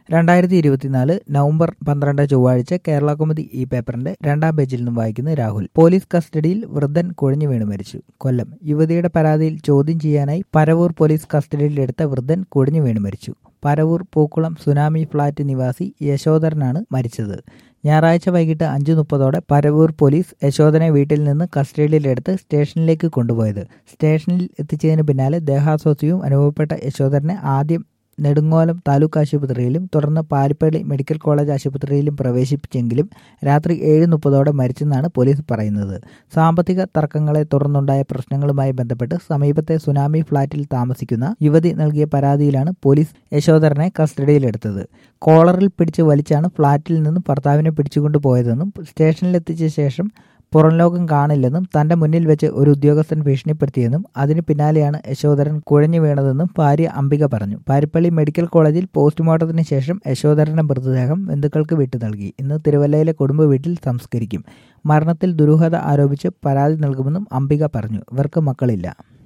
രണ്ടായിരത്തി ഇരുപത്തിനാല് നവംബർ പന്ത്രണ്ട് ചൊവ്വാഴ്ച കേരള കൗമുദി ഈ പേപ്പറിന്റെ രണ്ടാം പേജിൽ നിന്നും വായിക്കുന്നത് രാഹുൽ പോലീസ് കസ്റ്റഡിയിൽ വൃദ്ധൻ കുഴഞ്ഞു വീണ് മരിച്ചു കൊല്ലം യുവതിയുടെ പരാതിയിൽ ചോദ്യം ചെയ്യാനായി പരവൂർ പോലീസ് കസ്റ്റഡിയിൽ എടുത്ത വൃദ്ധൻ കുഴഞ്ഞു വീണ് മരിച്ചു പരവൂർ പൂക്കുളം സുനാമി ഫ്ളാറ്റ് നിവാസി യശോധരനാണ് മരിച്ചത് ഞായറാഴ്ച വൈകിട്ട് അഞ്ചു മുപ്പതോടെ പരവൂർ പോലീസ് യശോധനെ വീട്ടിൽ നിന്ന് കസ്റ്റഡിയിലെടുത്ത് സ്റ്റേഷനിലേക്ക് കൊണ്ടുപോയത് സ്റ്റേഷനിൽ എത്തിച്ചതിന് പിന്നാലെ ദേഹാസ്വാസ്ഥ്യവും അനുഭവപ്പെട്ട യശോധരനെ ആദ്യം നെടുങ്ങോലം താലൂക്ക് ആശുപത്രിയിലും തുടർന്ന് പാരിപ്പള്ളി മെഡിക്കൽ കോളേജ് ആശുപത്രിയിലും പ്രവേശിപ്പിച്ചെങ്കിലും രാത്രി ഏഴ് മുപ്പതോടെ മരിച്ചെന്നാണ് പോലീസ് പറയുന്നത് സാമ്പത്തിക തർക്കങ്ങളെ തുടർന്നുണ്ടായ പ്രശ്നങ്ങളുമായി ബന്ധപ്പെട്ട് സമീപത്തെ സുനാമി ഫ്ളാറ്റിൽ താമസിക്കുന്ന യുവതി നൽകിയ പരാതിയിലാണ് പോലീസ് യശോധരനെ കസ്റ്റഡിയിലെടുത്തത് കോളറിൽ പിടിച്ച് വലിച്ചാണ് ഫ്ളാറ്റിൽ നിന്നും ഭർത്താവിനെ പിടിച്ചുകൊണ്ടു പോയതെന്നും സ്റ്റേഷനിലെത്തിച്ച ശേഷം പുറം ലോകം കാണില്ലെന്നും തന്റെ മുന്നിൽ വെച്ച് ഒരു ഉദ്യോഗസ്ഥൻ ഭീഷണിപ്പെടുത്തിയെന്നും അതിന് പിന്നാലെയാണ് യശോധരൻ കുഴഞ്ഞു വീണതെന്നും ഭാര്യ അംബിക പറഞ്ഞു പാരിപ്പള്ളി മെഡിക്കൽ കോളേജിൽ പോസ്റ്റ്മോർട്ടത്തിന് ശേഷം യശോധരന്റെ മൃതദേഹം ബന്ധുക്കൾക്ക് വിട്ടു നൽകി ഇന്ന് തിരുവല്ലയിലെ കുടുംബ വീട്ടിൽ സംസ്കരിക്കും മരണത്തിൽ ദുരൂഹത ആരോപിച്ച് പരാതി നൽകുമെന്നും അംബിക പറഞ്ഞു ഇവർക്ക് മക്കളില്ല